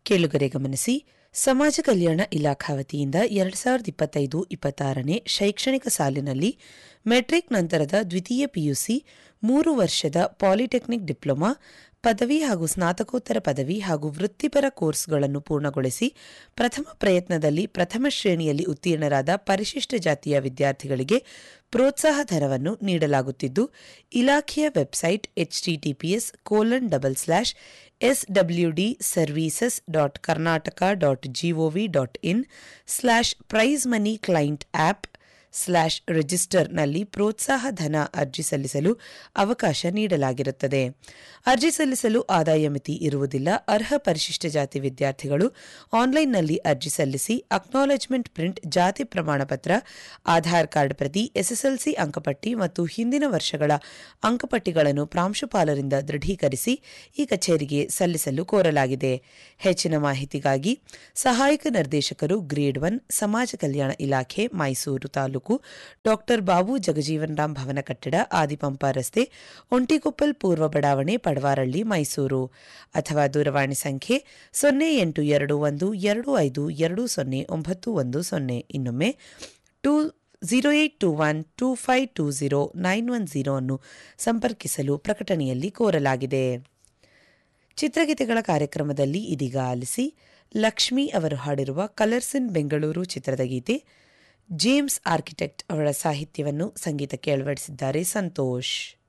ಕೇಳುಗರೆ ಗಮನಿಸಿ ಸಮಾಜ ಕಲ್ಯಾಣ ಇಲಾಖಾ ವತಿಯಿಂದ ಎರಡು ಸಾವಿರದ ಇಪ್ಪತ್ತೈದು ಇಪ್ಪತ್ತಾರನೇ ಶೈಕ್ಷಣಿಕ ಸಾಲಿನಲ್ಲಿ ಮೆಟ್ರಿಕ್ ನಂತರದ ದ್ವಿತೀಯ ಪಿಯುಸಿ ಮೂರು ವರ್ಷದ ಪಾಲಿಟೆಕ್ನಿಕ್ ಡಿಪ್ಲೊಮಾ ಪದವಿ ಹಾಗೂ ಸ್ನಾತಕೋತ್ತರ ಪದವಿ ಹಾಗೂ ವೃತ್ತಿಪರ ಕೋರ್ಸ್ಗಳನ್ನು ಪೂರ್ಣಗೊಳಿಸಿ ಪ್ರಥಮ ಪ್ರಯತ್ನದಲ್ಲಿ ಪ್ರಥಮ ಶ್ರೇಣಿಯಲ್ಲಿ ಉತ್ತೀರ್ಣರಾದ ಪರಿಶಿಷ್ಟ ಜಾತಿಯ ವಿದ್ಯಾರ್ಥಿಗಳಿಗೆ ಪ್ರೋತ್ಸಾಹ ಧನವನ್ನು ನೀಡಲಾಗುತ್ತಿದ್ದು ಇಲಾಖೆಯ website HTTPS colon double slash SWD services dot Karnataka dot GOV dot in slash prize money client app slash ರಿಜಿಸ್ಟರ್ನಲ್ಲಿ ಪ್ರೋತ್ಸಾಹ ಧನ ಅರ್ಜಿ ಸಲ್ಲಿಸಲು ಅವಕಾಶ ನೀಡಲಾಗಿರುತ್ತದೆ ಅರ್ಜಿ ಸಲ್ಲಿಸಲು ಆದಾಯ ಮಿತಿ ಇರುವುದಿಲ್ಲ ಅರ್ಹ ಪರಿಶಿಷ್ಟ ಜಾತಿ ವಿದ್ಯಾರ್ಥಿಗಳು ಆನ್ಲೈನ್ನಲ್ಲಿ ಅರ್ಜಿ ಸಲ್ಲಿಸಿ ಅಕ್ನಾಲೆಜ್ಮೆಂಟ್ ಪ್ರಿಂಟ್ ಜಾತಿ ಪ್ರಮಾಣಪತ್ರ ಆಧಾರ್ ಕಾರ್ಡ್ ಪ್ರತಿ ಎಸ್ಎಸ್ಎಲ್ಸಿ ಅಂಕಪಟ್ಟಿ ಮತ್ತು ಹಿಂದಿನ ವರ್ಷಗಳ ಅಂಕಪಟ್ಟಿಗಳನ್ನು ಪ್ರಾಂಶುಪಾಲರಿಂದ ದೃಢೀಕರಿಸಿ ಈ ಕಚೇರಿಗೆ ಸಲ್ಲಿಸಲು ಕೋರಲಾಗಿದೆ ಹೆಚ್ಚಿನ ಮಾಹಿತಿಗಾಗಿ ಸಹಾಯಕ ನಿರ್ದೇಶಕರು ಗ್ರೇಡ್ ಒನ್ ಸಮಾಜ ಕಲ್ಯಾಣ ಇಲಾಖೆ ಮೈಸೂರು ತಾಲೂಕು ಡಾಕ್ಟರ್ ಬಾಬು ಜಗಜೀವನ್ ರಾಮ್ ಭವನ ಕಟ್ಟಡ ಆದಿಪಂಪ ರಸ್ತೆ ಒಂಟಿಕೊಪ್ಪಲ್ ಪೂರ್ವ ಬಡಾವಣೆ ಪಡವಾರಳ್ಳಿ ಮೈಸೂರು ಅಥವಾ ದೂರವಾಣಿ ಸಂಖ್ಯೆ ಸೊನ್ನೆ ಎಂಟು ಎರಡು ಒಂದು ಎರಡು ಐದು ಎರಡು ಸೊನ್ನೆ ಒಂಬತ್ತು ಒಂದು ಸೊನ್ನೆ ಇನ್ನೊಮ್ಮೆ two zero eight two one two five two zero nine one zero ಅನ್ನು ಸಂಪರ್ಕಿಸಲು ಪ್ರಕಟಣೆಯಲ್ಲಿ ಕೋರಲಾಗಿದೆ ಚಿತ್ರಗೀತೆಗಳ ಕಾರ್ಯಕ್ರಮದಲ್ಲಿ ಇದೀಗ ಆಲಿಸಿ ಲಕ್ಷ್ಮಿ ಅವರು ಹಾಡಿರುವ ಕಲರ್ಸ್ ಇನ್ ಬೆಂಗಳೂರು ಚಿತ್ರದ ಗೀತೆ ಜೇಮ್ಸ್ ಆರ್ಕಿಟೆಕ್ಟ್ ಅವರ ಸಾಹಿತ್ಯವನ್ನು ಸಂಗೀತಕ್ಕೆ ಅಳವಡಿಸಿದ್ದಾರೆ ಸಂತೋಷ್